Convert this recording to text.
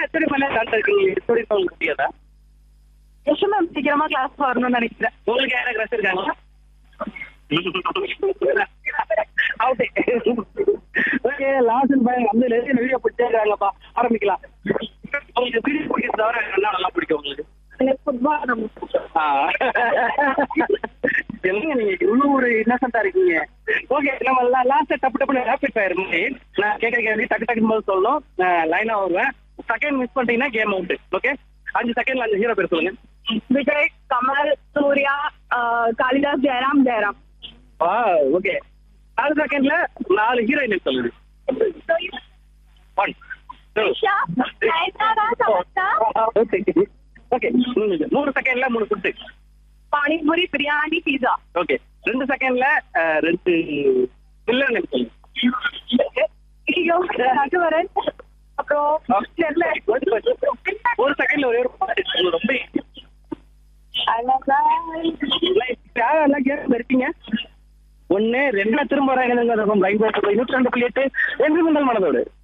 எத்தனை மணி நேரம் டான்ஸ் இருக்கீங்க எப்படி உங்களுக்கு முடியாதா யசு மேம் சீக்கிரமா கிளாஸ் வரணும்னு நினைக்கிறேன் உங்களுக்கு யாராவது கிரஸ் இருக்காங்களா ஓகே லாஸ்ட் பையன் வந்து நிறைய வீடியோ பிடிச்சிருக்காங்கப்பா ஆரம்பிக்கலாம் உங்களுக்கு வீடியோ பிடிக்கிறது தவிர என்ன நல்லா பிடிக்கும் உங்களுக்கு எனக்கு ஃபுட்பால் ரொம்ப ஆ. என்னங்க நீங்க இவ்வளவு ஒரு இன்னசென்டா இருக்கீங்க ஓகே நம்ம லாஸ்ட் டப்பு டப்புனு ரேபிட் ஃபயர் மாதிரி நான் கேட்கற கேள்வி டக்கு டக்குன்னு போது சொல்லணும் லைனா வருவேன் செகண்ட் மிஸ் பண்ணிட்டீங்கன்னா கேம் அவுட் ஓகே அஞ்சு செகண்ட்ல அஞ்சு ஹீரோ பேர் சொல்லுங்க விஜய் கமல் சூர்யா ஆஹ் காளிதாஸ் ஜெயராம் ஜெயராம் ஆ ஓகே நாலு செகண்ட்ல நாலு ஹீரோயின் சொல்லுங்க ஒன் ஓகே ஓகே மூணு செகண்ட்ல மூணு food panipuri biryani pizza okay ரெண்டு செகண்ட்ல ரெண்டு வில்லன் சொல்லுங்க ஐயோ ரகுவரன் அப்புறம் தெரியல ஒரு செகண்ட்ல ஒரே ஒரு பாட்டு உங்களுக்கு ரொம்ப யாரெல்லாம் கேம் இருக்கீங்க ஒண்ணு ரெண்டு திரும்ப வர இணைந்த லைன் நூற்றி ரெண்டு புள்ளி எட்டு ரெண்டு மின்னல் மனதோடு